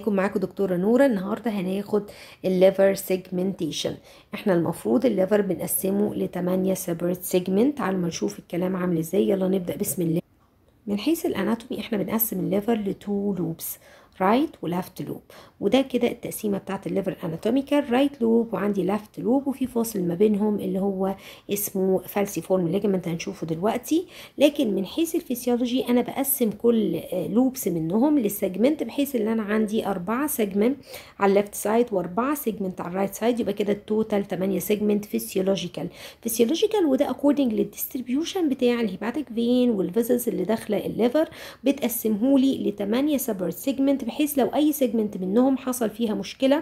ازيكم معاكم دكتورة نورة النهاردة هناخد الليفر سيجمنتيشن احنا المفروض الليفر بنقسمه لتمانية سيبريت سيجمنت على ما نشوف الكلام عامل ازاي يلا نبدأ بسم الله من حيث الاناتومي احنا بنقسم الليفر لتو لوبس رايت ولافت لوب وده كده التقسيمه بتاعت الليفر اناتوميكال رايت لوب وعندي لافت لوب وفي فاصل ما بينهم اللي هو اسمه فالسيفورم ليجمنت هنشوفه دلوقتي لكن من حيث الفسيولوجي انا بقسم كل لوبس منهم للسيجمنت بحيث ان انا عندي أربعة سيجمنت على الليفت سايد وأربعة سيجمنت على الرايت سايد يبقى كده التوتال 8 سيجمنت فيسيولوجيكال فيسيولوجيكال وده اكوردنج للديستريبيوشن بتاع الهيباتيك فين والفيزلز اللي داخله الليفر بتقسمهولي ل 8 سيبريت سيجمنت بحيث لو اي سيجمنت منهم حصل فيها مشكله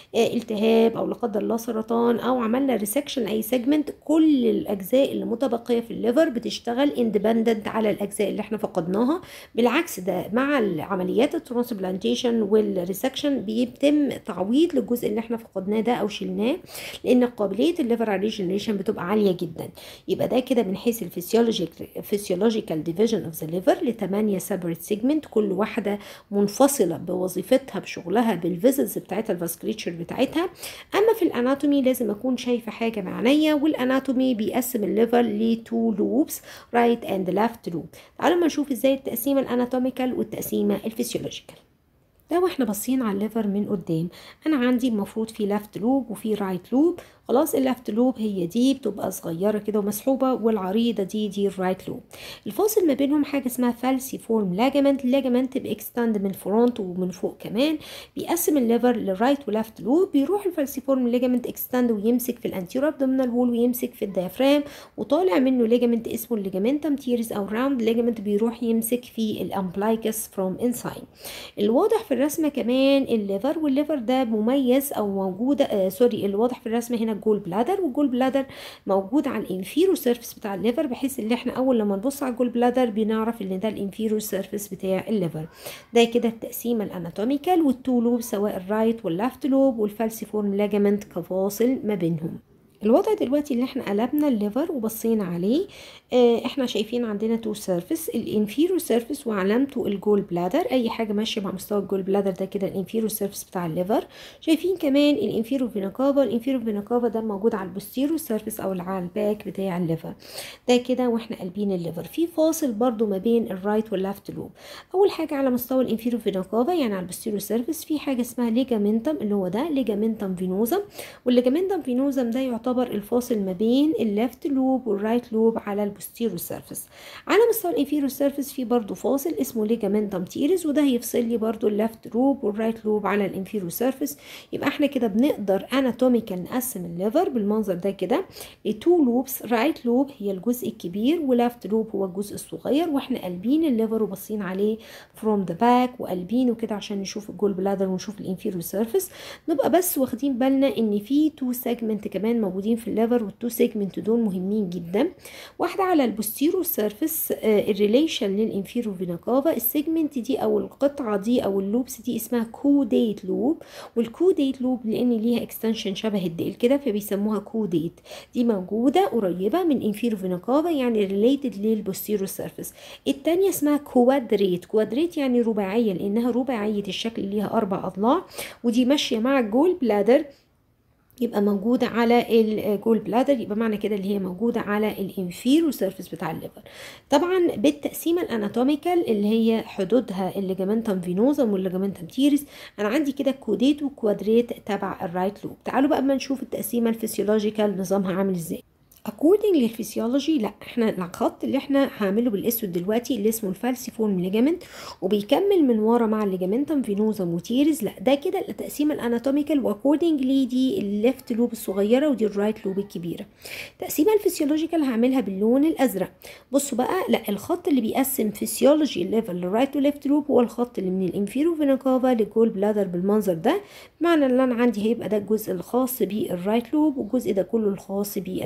التهاب او لا قدر الله سرطان او عملنا ريسكشن لاي سيجمنت كل الاجزاء اللي متبقيه في الليفر بتشتغل اندبندنت على الاجزاء اللي احنا فقدناها بالعكس ده مع عمليات الترانسبلانتيشن والريسكشن بيتم تعويض للجزء اللي احنا فقدناه ده او شلناه لان قابليه الليفر على الريجنريشن بتبقى عاليه جدا يبقى ده كده من حيث الفسيولوجيكال ديفيجن اوف ذا ليفر ل 8 سيبريت سيجمنت كل واحده منفصله بوظيفتها بشغلها بالفيزلز بتاعتها الفاسكليتشر بتاعتها اما في الاناتومي لازم اكون شايفه حاجه معنيه والاناتومي بيقسم الليفر لتو لوبس رايت اند ليفت لوب تعالوا ما نشوف ازاي التقسيمه الاناتوميكال والتقسيمه الفسيولوجيكال ده واحنا باصين على الليفر من قدام انا عندي المفروض في لافت لوب وفي رايت لوب خلاص اللفت لوب هي دي بتبقى صغيره كده ومسحوبه والعريضه دي دي الرايت لوب الفاصل ما بينهم حاجه اسمها فالسي فورم لاجمنت لاجمنت بيكستند من الفرونت ومن فوق كمان بيقسم الليفر لرايت ولفت لوب بيروح الفالسي فورم لاجمنت اكستند ويمسك في الانتيرو ابدومينال وول ويمسك في الديافرام وطالع منه ليجمنت اسمه الليجمنتم تيرز او راوند ليجمنت بيروح يمسك في الامبلايكس فروم انسايد الواضح في الرسمه كمان الليفر والليفر ده مميز او موجوده آه سوري الواضح في الرسمه هنا الجول بلادر والجول بلادر موجود على الانفيرو سيرفيس بتاع الليفر بحيث ان احنا اول لما نبص على الجول بلادر بنعرف ان ده الانفيرو سيرفيس بتاع الليفر ده كده التقسيمه الاناتوميكال والتو لوب سواء الرايت واللفت لوب والفالسيفورم لاجمنت كفاصل ما بينهم الوضع دلوقتي اللي احنا قلبنا الليفر وبصينا عليه اه احنا شايفين عندنا تو سيرفيس الانفيرو سيرفيس وعلامته الجول بلادر اي حاجه ماشيه مع مستوى الجول بلادر ده كده الانفيرو سيرفيس بتاع الليفر شايفين كمان الانفيرو فينوكافا الانفيرو فينوكافا ده موجود على البوستيرو سيرفيس او على الباك بتاع الليفر ده كده واحنا قلبين الليفر في فاصل برضو ما بين الرايت واللفت لوب اول حاجه على مستوى الانفيرو فينوكافا يعني على البوستيرو سيرفيس في حاجه اسمها ليجامنتم اللي هو ده ليجامنتم فينوزم والليجامنتم فينوزم ده يعتبر يعتبر الفاصل ما بين الليفت لوب والرايت لوب على البوستيرو سيرفيس على مستوى الانفيرو سيرفيس في برضو فاصل اسمه ليجامنتم تيريز وده هيفصل لي برضو الليفت لوب والرايت لوب على الانفيرو سيرفيس يبقى احنا كده بنقدر اناتوميكال نقسم الليفر بالمنظر ده كده لتو لوبس رايت لوب هي الجزء الكبير وليفت لوب هو الجزء الصغير واحنا قلبين الليفر وباصين عليه فروم ذا باك وقلبينه كده عشان نشوف الجول بلادر ونشوف الانفيرو سيرفيس نبقى بس واخدين بالنا ان في تو سيجمنت كمان موجودين في الليفر والتو سيجمنت دول مهمين جدا واحده على البوستيرو سيرفيس الريليشن للانفيرو فينوكافا السيجمنت دي او القطعه دي او اللوبس دي اسمها كوديت لوب والكوديت لوب لان ليها اكستنشن شبه الديل كده فبيسموها كوديت دي موجوده قريبه من انفيرو فينوكافا يعني ريليتد للبوستيرو سيرفيس الثانيه اسمها كوادريت كوادريت يعني رباعيه لانها رباعيه الشكل ليها اربع اضلاع ودي ماشيه مع الجول بلادر يبقى موجودة على الجول بلادر يبقى معنى كده اللي هي موجودة على الانفيرو سيرفيس بتاع الليفر طبعا بالتقسيمة الاناتوميكال اللي هي حدودها الليجامنتم فينوزم والليجامنتم تيريس انا عندي كده كوديت وكوادريت تبع الرايت لوب تعالوا بقى اما نشوف التقسيمة الفسيولوجيكال نظامها عامل ازاي according للفسيولوجي لا احنا الخط اللي احنا هعمله بالاسود دلوقتي اللي اسمه الفالسيفورم ليجامنت وبيكمل من ورا مع الليجامنتم فينوزم وتيرز لا ده كده التقسيمه الاناتوميكال واكوردنج لي دي الليفت لوب الصغيره ودي الرايت لوب الكبيره التقسيمه الفسيولوجيكال هعملها باللون الازرق بصوا بقى لا الخط اللي بيقسم فسيولوجي الليفل للرايت وليفت لوب هو الخط اللي من الانفيرو فينوكافا للجول بلادر بالمنظر ده معنى ان انا عندي هيبقى ده الجزء الخاص بالرايت لوب والجزء ده كله الخاص بالليفت لوب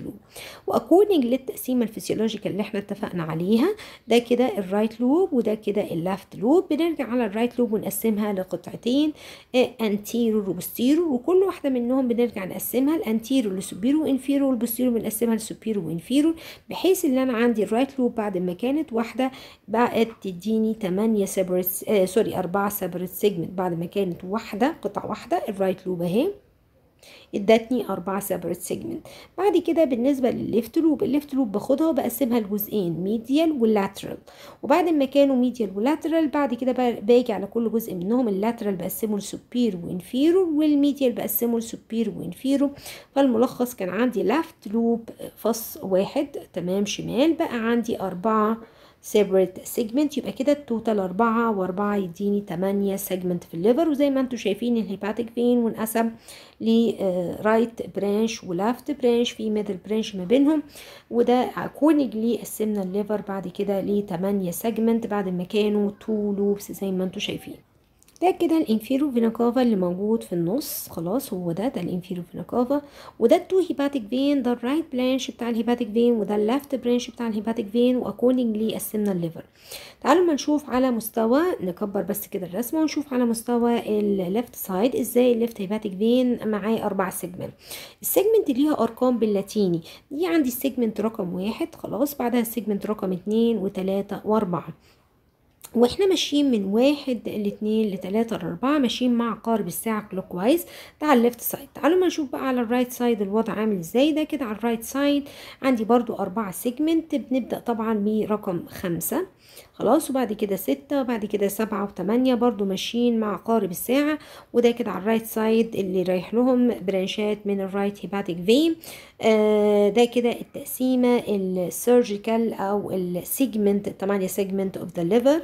لوب واكوردنج للتقسيمه الفسيولوجيكال اللي احنا اتفقنا عليها ده كده الرايت لوب وده كده اللافت لوب بنرجع على الرايت لوب ونقسمها لقطعتين انتيرور وبوستيرور وكل واحده منهم بنرجع نقسمها الانتيرور لسوبيرو وانفيرور والبوستيرور بنقسمها لسوبيرو وانفيرور بحيث ان انا عندي الرايت لوب بعد ما كانت واحده بقت تديني 8 سيبريت آه سوري 4 سيبريت سيجمنت بعد ما كانت واحده قطعه واحده الرايت لوب اهي ادتني أربعة سيبريت سيجمنت بعد كده بالنسبة للليفت لوب الليفت لوب باخدها وبقسمها لجزئين ميديال واللاترال وبعد ما كانوا ميديال ولاترال بعد كده باجي على كل جزء منهم اللاترال بقسمه لسوبير وانفيرور والميديال بقسمه لسوبير وانفيرور فالملخص كان عندي لافت لوب فص واحد تمام شمال بقى عندي أربعة separate segment يبقى كده التوتال أربعة وأربعة يديني تمانية segment في الليفر وزي ما انتم شايفين الهيباتيك فين وانقسم لرايت برانش ولافت برانش في ميدل برانش ما بينهم وده accordingly قسمنا الليفر بعد كده لتمانية segment بعد ما كانوا تو لوبس زي ما انتم شايفين ده كده الانفيرو فينا كافا اللي موجود في النص خلاص هو ده ده الانفيرو فينا كافا وده التو هيباتيك فين ده الرايت برانش بتاع الهيباتيك فين وده الليفت برانش بتاع الهيباتيك فين واكوردنجلي قسمنا الليفر تعالوا ما نشوف على مستوى نكبر بس كده الرسمه ونشوف على مستوى الليفت سايد ازاي الليفت هيباتيك فين معاه اربع سيجمنت السيجمنت ليها ارقام باللاتيني دي عندي السيجمنت رقم واحد خلاص بعدها السيجمنت رقم اتنين وتلاته واربعه واحنا ماشيين من واحد لاتنين لتلاتة لاربعة ماشيين مع عقارب الساعة كلوك وايز ده على الليفت سايد تعالوا ما نشوف بقى على الرايت سايد الوضع عامل ازاي ده كده على الرايت سايد عندي برضو أربعة سيجمنت بنبدأ طبعا برقم خمسة خلاص وبعد كده ستة وبعد كده سبعة وثمانية برضو ماشيين مع عقارب الساعة وده كده على الرايت سايد اللي رايح لهم برانشات من الرايت هيباتيك فين آه ده كده التقسيمة السيرجيكال أو السيجمنت التمانية سيجمنت اوف ذا ليفر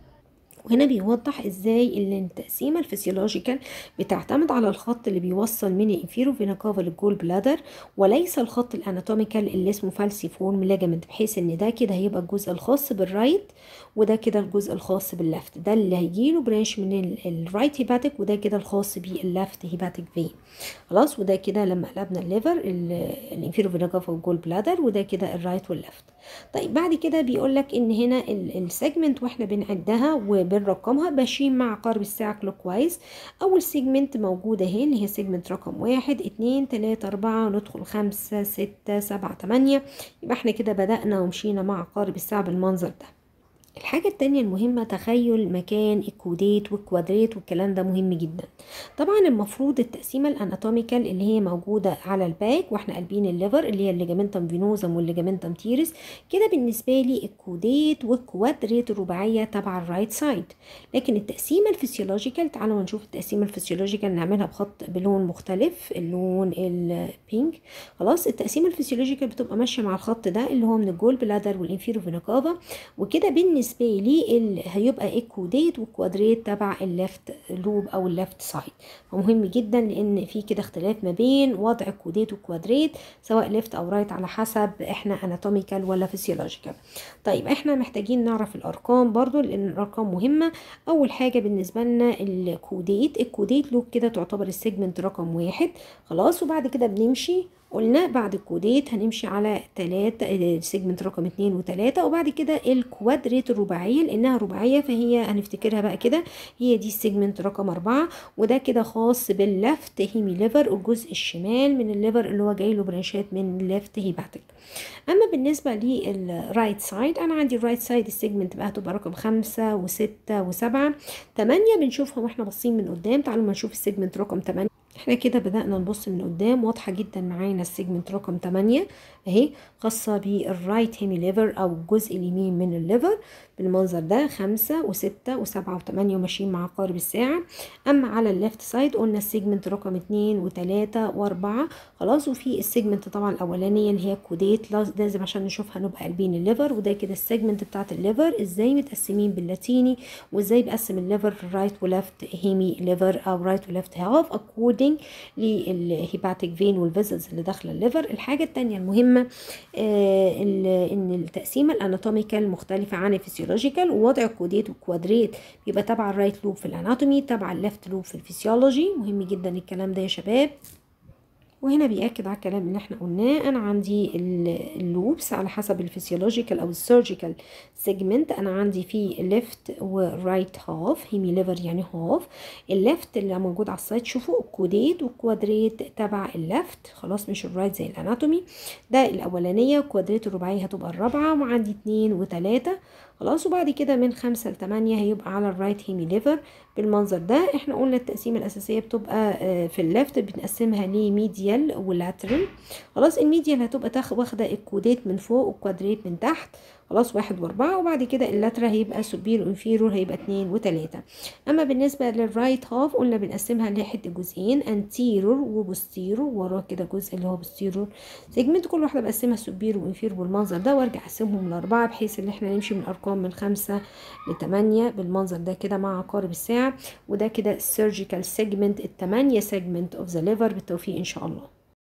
وهنا بيوضح ازاي ان التقسيمه الفسيولوجيكال بتعتمد على الخط اللي بيوصل من الانفيرو فينا كافا للجول بلادر وليس الخط الاناتوميكال اللي اسمه فالسيفورم ليجامنت بحيث ان ده كده هيبقى الجزء الخاص بالرايت وده كده الجزء الخاص باللفت ده اللي هيجيله برانش من الرايت هيباتيك وده كده الخاص باللفت هيباتيك فين خلاص وده كده لما قلبنا الليفر الانفيرو فينا كافا والجول بلادر وده كده الرايت واللفت طيب بعد كده بيقول لك ان هنا السيجمنت واحنا بنعدها وبنرقمها ماشيين مع عقارب الساعه كلوك وايز اول سيجمنت موجوده اهي اللي هي سيجمنت رقم واحد اتنين تلاته اربعه ندخل خمسه سته سبعه تمانيه يبقى احنا كده بدانا ومشينا مع عقارب الساعه بالمنظر ده الحاجة التانية المهمة تخيل مكان الكودات والكوادرات والكلام ده مهم جدا طبعا المفروض التقسيمة الاناتوميكال اللي هي موجودة على الباك واحنا قلبين الليفر اللي هي الليجامنتم فينوزم والليجامنتم تيرس كده بالنسبة لي الكودات والكوادرات الرباعية تبع الرايت سايد لكن التقسيمة الفسيولوجيكال تعالوا نشوف التقسيمة الفسيولوجيكال نعملها بخط بلون مختلف اللون البينك خلاص التقسيمة الفسيولوجيكال بتبقى ماشية مع الخط ده اللي هو من الجول بلادر والانفيرو فينوكافا وكده بالنسبة بالنسبة لي اللي هيبقى الكودات والكوادرات تبع الليفت لوب او الليفت سايد فمهم جدا لان في كده اختلاف ما بين وضع الكودات والكوادرات سواء ليفت او رايت على حسب احنا اناتوميكال ولا فيسيولوجيكال طيب احنا محتاجين نعرف الارقام برضو لان الارقام مهمة اول حاجة بالنسبة لنا الكودات الكودات لوب كده تعتبر السيجمنت رقم واحد خلاص وبعد كده بنمشي قلنا بعد الكودات هنمشي على تلاتة سيجمنت رقم اتنين وتلاتة وبعد كده الكوادريت الرباعية لانها رباعية فهي هنفتكرها بقى كده هي دي السيجمنت رقم اربعة وده كده خاص باللفت هيمي ليفر الجزء الشمال من الليفر اللي هو جاي له برانشات من اللفت هيباتيك اما بالنسبة للرايت سايد انا عندي الرايت سايد السيجمنت بقى هتبقى رقم خمسة وستة وسبعة تمانية بنشوفها واحنا باصين من قدام تعالوا ما نشوف السيجمنت رقم تمانية احنا كده بدأنا نبص من قدام واضحة جدا معانا السيجمنت رقم 8 اهي خاصة بالرايت هيمي ليفر او الجزء اليمين من الليفر بالمنظر ده خمسة وستة وسبعة وثمانية وماشيين مع عقارب الساعة اما على الليفت سايد قلنا السيجمنت رقم اتنين وتلاتة واربعة خلاص وفي السيجمنت طبعا الاولانية اللي هي الكودات لازم عشان نشوفها نبقى قلبين الليفر وده كده السيجمنت بتاعت الليفر ازاي متقسمين باللاتيني وازاي بقسم الليفر رايت وليفت هيمي ليفر او رايت وليفت هاف according للهيباتيك فين والفيزلز اللي داخله الليفر الحاجه الثانيه المهمه آه ان التقسيمه الاناتوميكال مختلفه عن الفسيولوجيكال ووضع الكودات والكوادريت بيبقى تبع الرايت لوب في الاناتومي تبع الليفت لوب في الفسيولوجي مهم جدا الكلام ده يا شباب وهنا بيأكد على الكلام اللي احنا قلناه انا عندي اللوبس على حسب الفسيولوجيكال او السيرجيكال سيجمنت انا عندي في ليفت ورايت هاف هيمي ليفر يعني هاف الليفت اللي موجود على السايد شوفوا الكوديت والكوادريت تبع الليفت خلاص مش الرايت زي الاناتومي ده الاولانيه الكوادريت الرباعيه هتبقى الرابعه وعندي اتنين وتلاته خلاص وبعد كده من خمسة لتمانية هيبقى على الرايت هيمي ليفر بالمنظر ده احنا قلنا التقسيمة الأساسية بتبقى في الليفت بنقسمها لميديال ولاترال خلاص الميديال هتبقى تاخد واخدة الكودات من فوق والكوادريت من تحت خلاص واحد واربعة وبعد كده اللاترا هيبقى سوبير وانفيرور هيبقى اتنين وتلاتة اما بالنسبة للرايت هاف قلنا بنقسمها لحد جزئين انتيرور وبوستيرور وراه كده جزء اللي هو بوستيرور سيجمنت كل واحدة بقسمها سوبير وانفيرور بالمنظر ده وارجع اقسمهم لاربعة بحيث ان احنا نمشي من ارقام من خمسة لتمانية بالمنظر ده كده مع عقارب الساعة وده كده السيرجيكال سيجمنت التمانية سيجمنت اوف ذا ليفر بالتوفيق ان شاء الله